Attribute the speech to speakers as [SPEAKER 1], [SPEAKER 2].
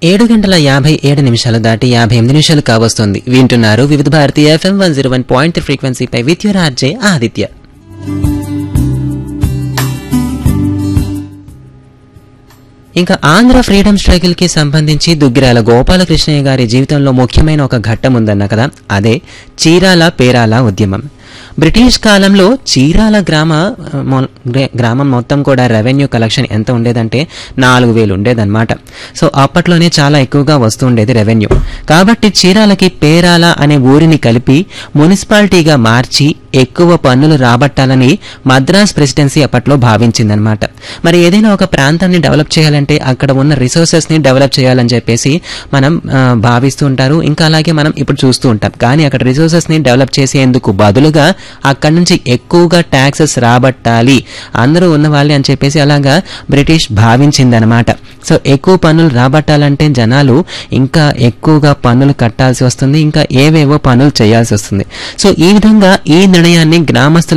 [SPEAKER 1] ఏడు గంటల యాభై ఏడు నిమిషాలు దాటి యాభై ఎనిమిది నిమిషాలు కావస్తుంది వింటున్నారు Vividh Bharati FM one zero one point ఫ్రీక్వెన్సీపై విత్ యువర్ ఆర్జే ఆదిత్య ఇంకా ఆంధ్ర ఫ్రీడమ్ స్ట్రగుల్ కి సంబంధించి దుగ్గిరాల గోపాలకృష్ణయ్య గారి జీవితంలో ముఖ్యమైన ఒక ఘట్టం ఉందన్న కదా అదే చీరాల పేరాల ఉద్యమం బ్రిటిష్ కాలంలో చీరాల గ్రామ ఆ, మొ- గ్రే- గ్రామం మొత్తం కూడా రెవెన్యూ కలెక్షన్ ఎంత ఉండేదంటే నాలుగు వేలు ఉండేదన్నమాట సో అప్పట్లోనే చాలా ఎక్కువగా వస్తూ ఉండేది రెవెన్యూ కాబట్టి చీరాలకి పేరాల అనే ఊరిని కలిపి మున్సిపాలిటీగా మార్చి ఎక్కువ పన్నులు రాబట్టాలని మద్రాస్ ప్రెసిడెన్సీ అప్పట్లో భావించిందనమాట మరి ఏదైనా ఒక ప్రాంతాన్ని డెవలప్ చేయాలంటే అక్కడ ఉన్న రిసోర్సెస్ ని డెవలప్ చేయాలని చెప్పేసి మనం ఆ, భావిస్తూ ఉంటారు ఇంకా అలాగే మనం ఇప్పుడు చూస్తూ ఉంటాం కానీ అక్కడ రిసోర్సెస్ ని డెవలప్ చేసేందుకు బదులుగా అక్కడి నుంచి ఎక్కువగా ట్యాక్సెస్ రాబట్టాలి అందరూ ఉన్న వాళ్ళే అని చెప్పేసి అలాగా బ్రిటిష్ భావించిందనమాట సో ఎక్కువ పన్నులు రాబట్టాలంటే జనాలు ఇంకా ఎక్కువగా పన్నులు కట్టాల్సి వస్తుంది ఇంకా ఏవేవో పనులు చేయాల్సి వస్తుంది సో ఈ విధంగా ఈ నిర్ణయాన్ని గ్రామస్తుల